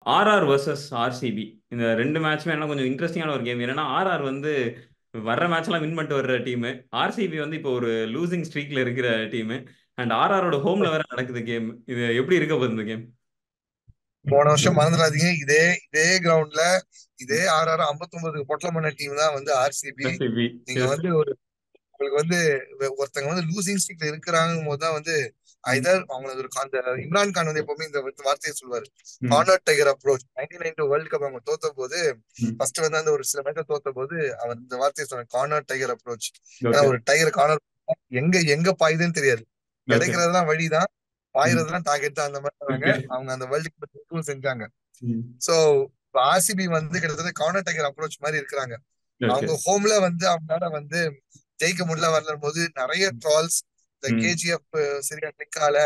RR versus RCB இந்த ரெண்டு மேட்ச்மே என்ன கொஞ்சம் இன்ட்ரெஸ்டிங்கான ஒரு கேம் என்னன்னா ஆர்ஆர் வந்து வர்ற மேட்ச்லாம் வின் பண்ணிட்டு வர்ற டீம் ஆர்சிபி வந்து இப்போ ஒரு லூசிங் ஸ்ட்ரீக்ல இருக்கிற டீம் அண்ட் ஆர்ஆரோட ஹோம்ல வேற நடக்குது கேம் இது எப்படி இருக்க போகுது இந்த கேம் போன வருஷம் மறந்துடாதீங்க இதே இதே கிரவுண்ட்ல இதே ஆறு ஆறு ஐம்பத்தி ஒன்பது பொட்டலம் பண்ண டீம் தான் வந்து ஆர்சிபி ஆர்சிபி நீங்க வந்து ஒரு உங்களுக்கு வந்து ஒருத்தங்க வந்து லூசிங் ஸ்ட்ரீக்ல இருக்கிறாங்க போது தான் வந்து ஐதர் அவங்களுக்கு ஒரு அந்த இம்ரான் கான் வந்து எப்பவுமே இந்த வார்த்தையை சொல்லுவாரு corner tiger approach ninety nine world cup அவங்க தோத்த போது ஃபர்ஸ்ட் வந்து அந்த ஒரு சில மேட்ச் தோத்த போது அவர் இந்த வார்த்தையை சொன்னார் கார்னர் டைகர் அப்ரோச் ஏன்னா ஒரு டைகர் கார்னர் எங்க எங்க பாயுதுன்னு தெரியாது கிடைக்கிறதுலாம் வழிதான் பாயிரதுலாம் டார்கெட் தான் அந்த மாதிரி அவங்க அந்த வேர்ல்டு கப் செஞ்சாங்க சோ ஆர்சிபி வந்து கிட்டத்தட்ட கார்னர் டைகர் அப்ரோச் மாதிரி இருக்கிறாங்க அவங்க ஹோம்ல வந்து அவங்களால வந்து ஜெயிக்க முடியல வரல போது நிறைய ட்ரால்ஸ் இந்த கேஜிஎஃப் சரியா நிக்கால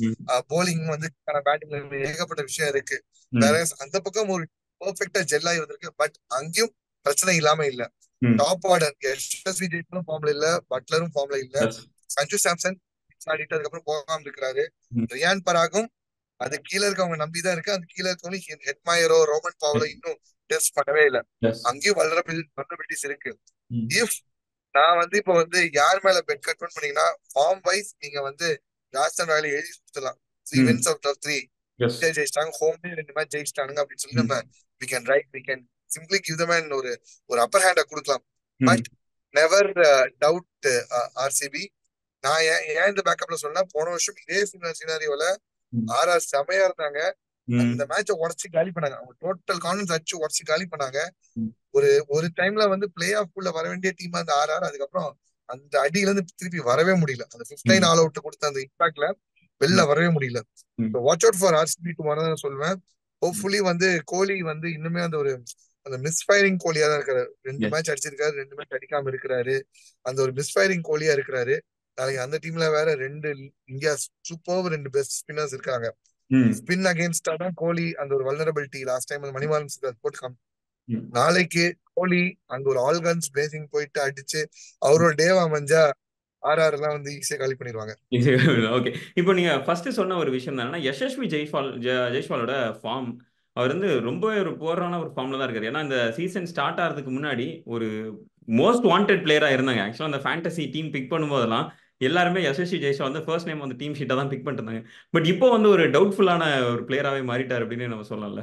போலிங் வந்து பேட்டிங் ஏகப்பட்ட விஷயம் இருக்கு வேற அந்த பக்கம் ஒரு பெர்ஃபெக்டா ஜெல் ஆகி வந்திருக்கு பட் அங்கேயும் பிரச்சனை இல்லாம இல்ல டாப் ஆர்டர் எஸ்எஸ்வி ஜெயிக்கும் ஃபார்ம்ல இல்ல பட்லரும் ஃபார்ம்ல இல்ல சஞ்சு சாம்சன் ஆடிட்டு அதுக்கப்புறம் போகாம இருக்கிறாரு ரியான் பராகும் அது கீழே இருக்கவங்க நம்பிதான் இருக்கு அது கீழே இருக்கவங்க ஹெட்மாயரோ ரோமன் பாவலோ இன்னும் டெஸ்ட் பண்ணவே இல்ல அங்கேயும் வல்ரபிள் வல்ரபிலிட்டிஸ் இருக்கு இஃப் நான் வந்து இப்ப வந்து யார் மேல பெட் கட் பண்ணீங்கன்னா ஃபார்ம் வைஸ் நீங்க வந்து ராஜஸ்தான் ராயல் எழுதி கொடுத்துடலாம் three wins out of three ஜெயிச்சிட்டாங்க ஹோம்லயே ரெண்டு மேட்ச் ஜெயிச்சிட்டாங்க அப்படின்னு சொல்லி நம்ம we can right we can simply give the man ஒரு ஒரு அப்பர் ஹேண்ட கொடுக்கலாம் பட் நெவர் டவுட் ஆர்சிபி நான் ஏன் ஏன் இந்த பேக்கப்ல சொன்னா போன வருஷம் இதே சினாரியோல ஆர் ஆர் செமையா இருந்தாங்க அந்த மேட்ச உடச்சு காலி பண்ணாங்க அவங்க டோட்டல் கான்ஃபிடன்ஸ் அடிச்சு உடச்சு காலி பண்ணாங்க ஒரு ஒரு டைம்ல வந்து பிளே ஆஃப் குள்ள வர வேண்டிய டீமா அந்த ஆர் ஆர் அதுக்கப்புறம் அந்த அடியில இருந்து திருப்பி வரவே முடியல அந்த பிப்டைன் ஆல் அவுட் கொடுத்த அந்த இம்பாக்ட்ல வெளில வரவே முடியல watch out for RCB tomorrow தான் சொல்லுவேன் ஹோப்ஃபுல்லி வந்து கோலி வந்து இன்னுமே அந்த ஒரு அந்த மிஸ்ஃபயரிங் கோலியா தான் இருக்காரு ரெண்டு மேட்ச் அடிச்சிருக்காரு ரெண்டு மேட்ச் அடிக்காம இருக்கிறாரு அந்த ஒரு மிஸ்ஃபயரிங் கோலியா இருக்கிறாரு நாளைக்கு அந்த டீம்ல வேற ரெண்டு இந்தியா சூப்பர் ரெண்டு பெஸ்ட் ஸ்பின்னர்ஸ் இருக்காங்க ஸ்பின் அகேன்ஸ்டா தான் கோலி அந்த ஒரு வல்னரபிலிட்டி லாஸ்ட் டைம் அந்த மணிமாலன் போட்டு காமி நாளைக்கு கோலி அங்க ஒரு ஆல் கன்ஸ் பிளேசிங் போயிட்டு அடிச்சு அவரோட டேவா மஞ்சா ஆர் ஆர் எல்லாம் வந்து ஈஸியா காலி பண்ணிடுவாங்க ஓகே இப்போ நீங்க ஃபர்ஸ்ட் சொன்ன ஒரு விஷயம் என்னன்னா யசஸ்வி ஜெய்ஸ்வால் ஜெய்ஸ்வாலோட ஃபார்ம் அவர் வந்து ரொம்ப ஒரு போரான ஒரு ஃபார்ம்ல தான் இருக்காரு ஏன்னா இந்த சீசன் ஸ்டார்ட் ஆகிறதுக்கு முன்னாடி ஒரு மோஸ்ட் வாண்டட் பிளேயரா இருந்தாங்க ஆக்சுவலா அந்த ஃபேண்டசி டீம் பிக் பண்ணும்போதெல்லாம் எல்லாருமே யசஸ்வி ஜெய்ஸ்வால் வந்து ஃபர்ஸ்ட் நேம் வந்து டீம் ஷீட்டை தான் பிக் பண்ணிட்டு இருந்தாங்க பட் இப்போ வந்து ஒரு டவுட்ஃபுல்லான ஒரு பிளேயராகவே மாறிட்டார் அப்படின்னு நம்ம சொல்லலாம்ல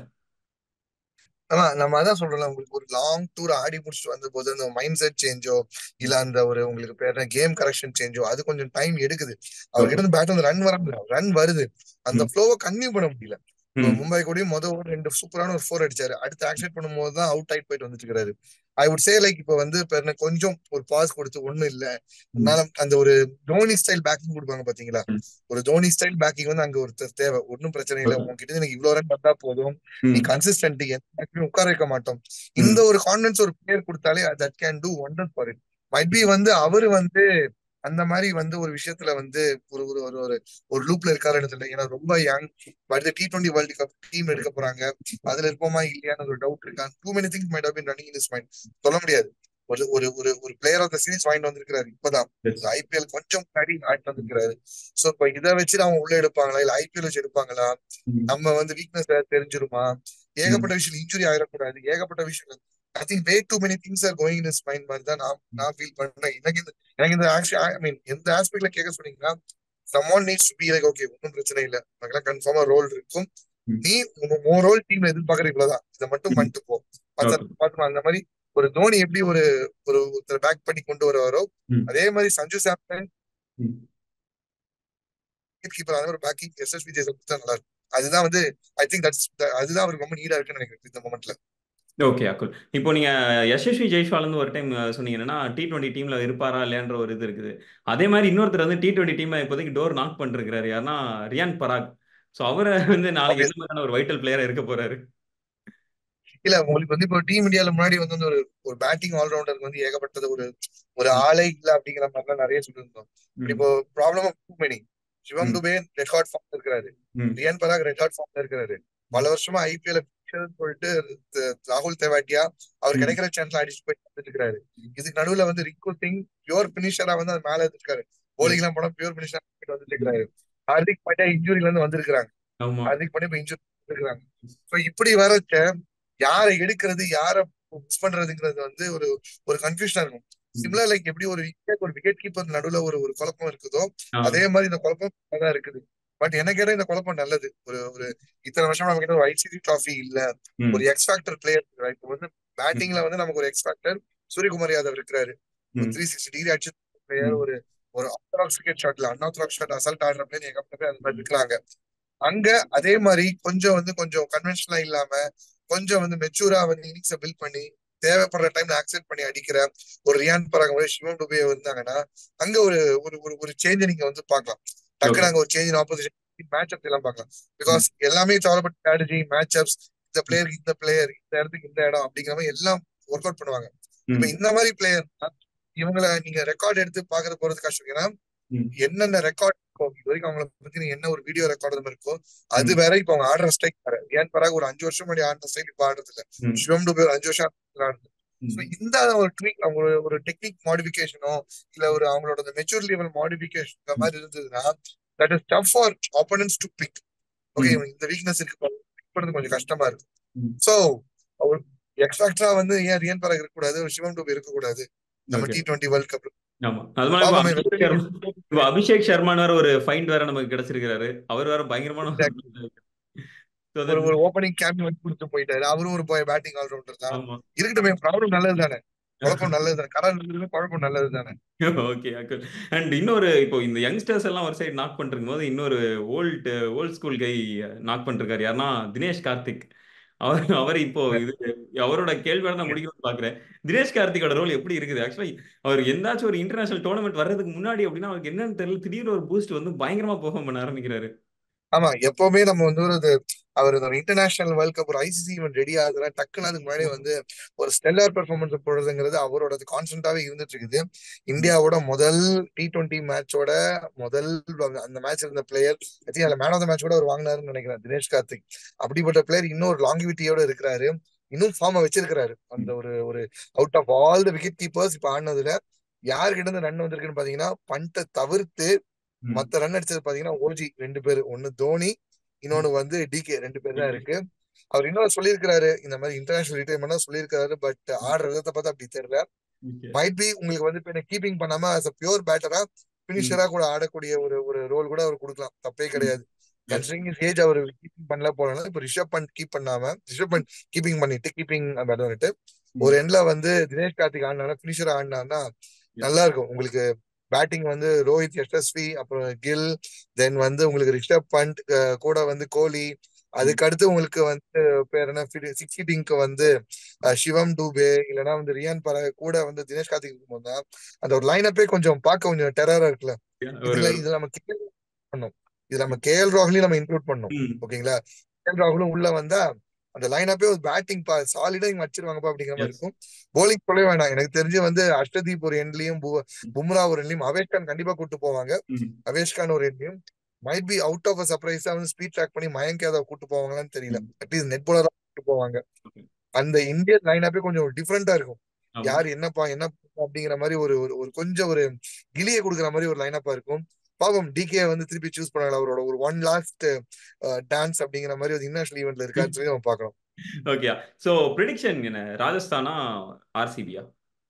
ஆமா நம்ம அதான் சொல்றோம்ல உங்களுக்கு ஒரு லாங் டூர் ஆடி முடிச்சுட்டு வந்த போது அந்த மைண்ட் செட் சேஞ்சோ இல்ல அந்த ஒரு உங்களுக்கு பேர் கேம் கரெக்ஷன் சேஞ்சோ அது கொஞ்சம் டைம் எடுக்குது அவர்கிட்ட இருந்து பேட் வந்து ரன் வர ரன் வருது அந்த ஃப்ளோவை கன்டினியூ பண்ண முடியல மும்பை கூடயும் மொதல் ஓவர் ரெண்டு சூப்பரான ஒரு ஃபோர் அடிச்சாரு அடுத்து ஆக்சிடென்ட் பண்ணும்போது தான் அவுட் ஆயிட்டு போயிட்டு வந்துட்டு இருக்காரு ஐ வுட் சே லைக் இப்ப வந்து கொஞ்சம் ஒரு பாஸ் கொடுத்து ஒண்ணும் இல்ல அதனால அந்த ஒரு தோனி ஸ்டைல் பேக்கிங் கொடுப்பாங்க பாத்தீங்களா ஒரு தோனி ஸ்டைல் பேக்கிங் வந்து அங்க ஒருத்தர் தேவை ஒன்னும் பிரச்சனை இல்லை உங்ககிட்ட எனக்கு இவ்வளவு ரன் வந்தா போதும் நீ கன்சிஸ்டன்ட் எந்த உட்கார வைக்க மாட்டோம் இந்த ஒரு கான்பிடன்ஸ் ஒரு பிளேயர் கொடுத்தாலே that can do wonder for it might be வந்து அவரு வந்து அந்த மாதிரி வந்து ஒரு விஷயத்துல வந்து ஒரு ஒரு ஒரு ஒரு ஒரு லூப்ல இருக்காரு இடத்துல ஏன்னா ரொம்ப யங் அடுத்த T twenty world cup team எடுக்க போறாங்க அதுல இருப்போமா இல்லையான்னு ஒரு டவுட் இருக்கா too many things might been running in is mind சொல்ல முடியாது ஒரு ஒரு ஒரு ஒரு பிளேயர் ஆஃப் த சீரிஸ் வாங்கிட்டு வந்திருக்காரு இப்பதான் ஐபிஎல் கொஞ்சம் முன்னாடி ஆடிட்டு வந்திருக்காரு சோ இப்ப இதை வச்சு அவங்க உள்ள எடுப்பாங்களா இல்ல ஐபிஎல் வச்சு எடுப்பாங்களா நம்ம வந்து வீக்னஸ் தெரிஞ்சிருமா ஏகப்பட்ட விஷயம் இன்ஜுரி ஆயிடக்கூடாது ஏகப்பட்ட விஷயம் I think way too many things are going in mind மாதிரி தான் நான் நான் ஃபீல் பண்றேன் எனக்கு இந்த எனக்கு இந்த ஆக்சுவலி ஐ மீன் எந்த ஆஸ்பெக்ட்ல கேட்க சொன்னீங்கன்னா someone needs to be like okay ஒன்றும் பிரச்சனை இல்லை நமக்குலாம் கன்ஃபார்மா ரோல் இருக்கும் நீ உன் ரோல் டீம்ல எதிர்பார்க்கற இவ்வளவுதான் இதை மட்டும் பண்ணிட்டு போ பார்த்துமா அந்த மாதிரி ஒரு தோனி எப்படி ஒரு ஒரு ஒருத்தர் பேக் பண்ணி கொண்டு வருவாரோ அதே மாதிரி சஞ்சு சாம்சன் கீப்பர் ஒரு பேக்கிங் எஸ்எஸ்பி ஜெய்சல் கொடுத்தா நல்லா இருக்கும் அதுதான் வந்து ஐ திங்க் தட்ஸ் அதுதான் அவருக்கு ரொம்ப நீடா இருக்குன்னு நினைக்கிறேன் இந்த மொமெண்ட்ல ஓகே அக்குல் இப்போ நீங்க யசஸ்வி ஜெய்ஸ்வால் வந்து ஒரு டைம் சொன்னீங்கன்னா டி டுவெண்ட்டி டீம்ல இருப்பாரா இல்லையான்ற ஒரு இது இருக்குது அதே மாதிரி இன்னொருத்தர் வந்து டி டுவெண்ட்டி டீம்ல இப்போதைக்கு டோர் நாக் பண்ணிருக்காரு யாருன்னா ரியான் பராக் ஸோ அவரை வந்து நாளைக்கு எந்த மாதிரியான ஒரு வைட்டல் பிளேயரா இருக்க போறாரு இல்ல உங்களுக்கு வந்து இப்போ டீம் இந்தியால முன்னாடி வந்து ஒரு ஒரு பேட்டிங் ஆல்ரவுண்டருக்கு வந்து ஏகப்பட்டது ஒரு ஒரு ஆலை இல்ல அப்படிங்கிற மாதிரிலாம் நிறைய சொல்லியிருந்தோம் இப்போ problem of too many Shivam Dube record form இருக்கிறாரு ரியான் பராக் ரெக்கார்ட் ஃபார்ம்ல இருக்கிறாரு பல வருஷமா ஐபிஎல் சொல்லிட்டு ராகுல் தேவாட்டியா அவர் கிடைக்கிற சான்ஸ்ல அடிச்சு போய் வந்துட்டு இருக்காரு இதுக்கு நடுவுல வந்து ரிக்கு சிங் பியூர் பினிஷரா வந்து அது மேல இருக்காரு போலிங் எல்லாம் போனா பியூர் பினிஷரா வந்துட்டு இருக்காரு ஹார்திக் பாண்டியா இன்ஜுரில இருந்து வந்திருக்காங்க ஹார்திக் பாண்டியா இப்ப இன்ஜுரி இருக்கிறாங்க ஸோ இப்படி வரச்ச யாரை எடுக்கிறது யாரை மிஸ் பண்றதுங்கிறது வந்து ஒரு ஒரு கன்ஃபியூஷனா இருக்கும் சிம்லர் லைக் எப்படி ஒரு wicket- ஒரு விக்கெட் கீப்பர் நடுவுல ஒரு ஒரு குழப்பம் இருக்குதோ ஆ, அதே மாதிரி இந்த குழப்பம் தான் இருக்குது பட் எனக்கு கேட்டா இந்த குழப்பம் நல்லது ஒரு ஒரு இத்தனை வருஷம் நம்ம கிட்ட ஒரு ஐசிசி ட்ராஃபி இல்ல ம், ஒரு எக்ஸ் ஃபேக்டர் பிளேயர் இப்போ வந்து பேட்டிங்ல வந்து நமக்கு ஒரு எக்ஸ் ஃபேக்டர் சூரியகுமார் யாதவ் இருக்கிறாரு ஒரு ம், த்ரீ சிக்ஸ்டி டிகிரி அடிச்சு பிளேயர் ம், ஒரு ஒரு ஆர்த்தடாக்ஸ் கிரிக்கெட் ஷாட்ல அன்ஆர்த்தடாக்ஸ் ஷாட் அசல்ட் ஆடுற பிளேயர் எங்க அப்பவே அந்த மாதிரி இருக்கிறாங்க அங்க அதே மாதிரி கொஞ்சம் வந்து கொஞ்சம் கன்வென்ஷனலா இல்லாம கொஞ்சம் வந்து மெச்சூரா வந்து இன்னிங்ஸை பில்ட் பண்ணி தேவைப்படுற டைம்ல ஆக்செப்ட் பண்ணி அடிக்கிற ஒரு ரியான் பராக் மாதிரி சிவம் டுபே இருந்தாங்கன்னா அங்க ஒரு ஒரு ஒரு ஒரு சேஞ்சை நீங்க வந்து பார்க்கலாம் ஓகே டக்குனு அங்க ஒரு சேஞ்ச் ஆப்போசிஷன் மேட்ச் அப்ஸ் எல்லாம் பார்க்கலாம் பிகாஸ் எல்லாமே சாலப்பட்ட ஸ்ட்ராட்டஜி மேட்ச் அப்ஸ் இந்த பிளேயருக்கு இந்த பிளேயர் இந்த இடத்துக்கு இந்த இடம் அப்படிங்கிற மாதிரி எல்லாம் ஒர்க் அவுட் பண்ணுவாங்க இப்ப ம், இந்த மாதிரி பிளேயர் இவங்கள நீங்க ரெக்கார்ட் எடுத்து பாக்குறது போறது கஷ்டம் ஏன்னா ம், என்னென்ன ரெக்கார்ட் இருக்கோ இது வரைக்கும் அவங்கள பத்தி நீங்க என்ன ஒரு வீடியோ ரெக்கார்டு இருக்கோ அது ம், வேற இப்ப அவங்க ஆடுற ஸ்டைல் வேற ரியான் பராக் ஒரு அஞ்சு வருஷம் முன்னாடி ஆடுற ஸ்டைல் இப்ப ஆடுறது இல்ல ம், சிவம் டுபே ஒரு அஞ்சு வருஷம் ஆடுறது ஸோ ம், இந்த ஒரு ட்வீக் அவங்க ஒரு- ஒரு டெக்னிக் மாடிஃபிகேஷனோ இல்ல ஒரு அவங்களோட மெச்சூர் லெவல் மாடிஃபிகேஷன் இந்த மாதிரி இருந்ததுன்னா that is tough for opponents to pick okay ம், இந்த வீக்னஸ் இருக்கு பிக் பண்றது கொஞ்சம் கஷ்டமா இருக்கு ம். சோ ஒரு எக்ஸ்ட்ரா வந்து ஏன் ரியன் பராக் இருக்கக்கூடாது ஒரு சிவம் டுபே இருக்கக்கூடாது நம்ம okay T twenty world cup ஆமா அது மாதிரி இப்ப பாப்போமே அபிஷேக் சர்மா இப்ப அபிஷேக் சர்மான்னு வேற ஒரு ஃபைண்ட் வேற நமக்கு கிடைச்சிருக்காரு அவர் வேற பயங்கரமான So ஒரு that- ஒரு ஓப்பனிங் கேம்ப் வந்து கொடுத்து போயிட்டாரு அவரும் ஒரு பேட்டிங் ஆல்ரவுண்டர் தான் ஆமா இருக்கட்டுமே ப்ராப்ளம் நல்லது தானே குழப்பம் நல்லது தானே கடன் நல்லது குழப்பம் நல்லது தானே ஓகே அக்குல் அண்ட் இன்னொரு இப்போ இந்த யங்ஸ்டர்ஸ் எல்லாம் ஒரு சைடு நாக் பண்ணிருக்கும் போது இன்னொரு old old school guy knock பண்ணிருக்காரு யாருன்னா தினேஷ் கார்த்திக் அவர் அவர் இப்போ இது அவரோட கேள்வியோட நான் முடிக்கணும்னு பாக்குறேன் தினேஷ் கார்த்திகோட ரோல் எப்படி இருக்குது ஆக்சுவலி அவர் எந்தாச்சும் ஒரு இன்டர்நேஷனல் டோர்னமெண்ட் வர்றதுக்கு முன்னாடி அப்படின்னா அவருக்கு என்னன்னு தெரியல திடீர்னு ஒரு பூஸ்ட் வந்து பயங்கரமா பெர்ஃபார்ம் பண்ண ஆரம்பிக்கிறாரு ஆமா எப்பவுமே நம்ம வந்து ஒரு இது- அவர் ஒரு இன்டர்நேஷனல் வேர்ல்ட் கப் ஒரு ஐசிசி ஈவெண்ட் ரெடி ஆகுதுன்னா டக்குன்னு அதுக்கு முன்னாடி வந்து ஒரு ஸ்டெல்லார் பெர்ஃபார்மன்ஸ் போடுறதுங்கிறது அவரோட கான்ஸ்டன்டாவே இருந்துட்டு இருக்குது இந்தியாவோட முதல் டி டுவெண்ட்டி மேட்சோட முதல் அந்த- அந்த மேட்ச் இருந்த பிளேயர் அதுல மேன் ஆஃப் த மேட்ச் கூட அவர் வாங்கினாருன்னு நினைக்கிறேன் தினேஷ் கார்த்திக் அப்படிப்பட்ட பிளேயர் இன்னும் ஒரு லாங்கிவிட்டியோட இருக்கிறாரு இன்னும் ஃபார்ம வச்சிருக்கிறாரு அந்த ஒரு ஒரு out of all the wicket keepers இப்ப ஆடினதுல யாருக்கிட்ட இருந்து ரன் வந்திருக்குன்னு பாத்தீங்கன்னா பண்ட்டை தவிர்த்து ம். மத்த ரன் அடிச்சது பாத்தீங்கன்னா ஓஜி ரெண்டு பேரு ஒன்னு தோனி இன்னொன்னு வந்து டிகே ரெண்டு பேர் தான் இருக்கு அவர் இன்னொரு சொல்லியிருக்கிறாரு இந்த மாதிரி இன்டர்நேஷனல் ரிட்டைர்மெண்ட் சொல்லியிருக்காரு பட் ஆடுற விதத்தை பார்த்தா அப்படி தெரியல Okay. மைட் பி உங்களுக்கு வந்து இப்ப கீப்பிங் பண்ணாம as a பியூர் பேட்டரா பினிஷரா கூட ஆடக்கூடிய ஒரு ஒரு ரோல் கூட அவர் கொடுக்கலாம் தப்பே கிடையாது கன்சிடரிங் இஸ் ஏஜ் அவர் கீப்பிங் பண்ணல போனாலும் இப்ப ரிஷப் பண்ட் கீப் பண்ணாம ரிஷப் பண்ட் கீப்பிங் பண்ணிட்டு கீப்பிங் பண்ணிட்டு ஒரு எண்ட்ல வந்து தினேஷ் கார்த்திக் ஆடினா பினிஷரா ஆடினான்னா நல்லா இருக்கும் உங்களுக்கு பேட்டிங் வந்து ரோஹித் யஷஸ்வி அப்புறம் கில் தென் வந்து உங்களுக்கு ரிஷப் பண்ட் அஹ் கூட வந்து கோலி அதுக்கு அடுத்து உங்களுக்கு வந்து பேர் என்ன சிக்ஸ் ஹிட்டிங்க்கு வந்து அஹ் சிவம் டூபே இல்லைன்னா வந்து ரியான் பர கூட வந்து தினேஷ் கார்த்திக் இருக்கும்போது தான் அந்த ஒரு லைனப்பே கொஞ்சம் பார்க்க கொஞ்சம் டெரரா இருக்குல்ல ஒரு இதுல இது நம்ம KL பண்ணோம் இது நம்ம கேஎல் ராகுலையும் நம்ம இன்க்ளூட் பண்ணோம் ம், ஓகேங்களா கேஎல் ராகுலும் உள்ள வந்தா அந்த லைனப்பே ஒரு பேட்டிங் பா சாலிடா இங்க வச்சிருவாங்கப்பா அப்படிங்கிற மாதிரி Yes. இருக்கும் போலிங் சொல்லவே வேண்டாம் எனக்கு தெரிஞ்சு வந்து அஷ்டதீப் ஒரு எண்ட்லயும் பும்ரா ஒரு எண்ட்லயும் அவேஷ் கான் கண்டிப்பா கூட்டு போவாங்க ம், அவேஷ் கான் ஒரு எண்ட்லயும் மைட் பி அவுட் ஆஃப் சர்ப்ரைஸா வந்து ஸ்பீட் ட்ராக் பண்ணி மயங்க் யாதவ் கூட்டு போவாங்களான்னு தெரியல ம். அட்லீஸ்ட் நெட் போலரா கூட்டு போவாங்க Okay. அந்த இந்தியன் லைனப்பே கொஞ்சம் டிஃப்ரெண்டா இருக்கும் ஆமா. யார் என்னப்பா என்ன அப்படிங்கிற மாதிரி ஒரு ஒரு- ஒரு கொஞ்சம் ஒரு கிளிய கொடுக்குற மாதிரி ஒரு லைனப்பா இருக்கும் பாவம் டிகே வந்து திருப்பி சூஸ் பண்ணல அவரோட ஒரு ஒன் லாஸ்ட் டான்ஸ் அப்படிங்கிற மாதிரி ஒரு இன்டர்நேஷனல் ஈவெண்ட்ல இருக்கான்னு சொல்லி நம்ம பார்க்கலாம் ஓகே சோ ப்ரிடிக்ஷன் என்ன ராஜஸ்தானா ஆர்சிபியா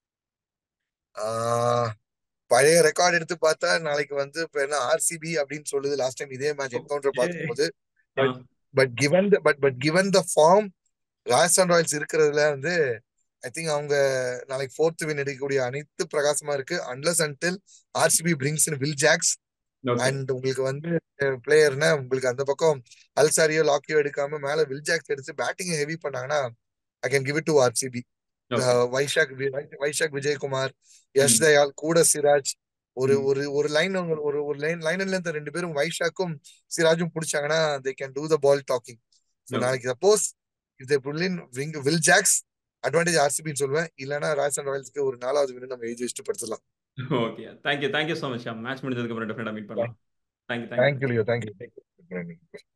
ஆஹ் பழைய ரெக்கார்ட் எடுத்து பார்த்தா நாளைக்கு வந்து இப்ப என்ன ஆர்சிபி அப்படின்னு சொல்லுது லாஸ்ட் டைம் இதே மேட்ச் என்கவுண்டர் பார்க்கும்போது but given the but but given the form Rajasthan royals இருக்கிறதுல வந்து ஐ திங்க் அவங்க நாளைக்கு ஃபோர்த் வின் எடுக்கக்கூடிய அனைத்து பிரகாசமா இருக்கு unless until RCB brings in Will Jacks and உங்களுக்கு வந்து பிளேயர்னா உங்களுக்கு அந்த பக்கம் அல்சாரியோ லாக்கியோ எடுக்காம மேல வில் ஜாக்ஸ் எடுத்து பேட்டிங் ஹெவி பண்ணாங்கன்னா I can give it to RCB Vyshak வி- வைஷாக் விஜயகுமார் யஷ் தயால் கூட சிராஜ் ஒரு ம். ஒரு ஒரு லைன் ஒரு ஒரு லைன் லைன்ல இருந்த ரெண்டு பேரும் வைஷாக்கும் சிராஜும் பிடிச்சாங்கன்னா they can do the ball talking so Okay. நாளைக்கு suppose if they pull in wing Will Jacks advantage ஆர்சிபின்னு சொல்லுவேன் இல்லைன்னா ராஜஸ்தான் ராயல்ஸ்க்கு ஒரு நாலாவது வின்னு நம்ம எழுதி வச்சுட்டு படுத்துடலாம் okay thank you thank you so much match முடிஞ்சதுக்கு அப்புறம் டெஃபினட்டா மீட் பண்ணலாம் thank you thank you thank you Leo thank you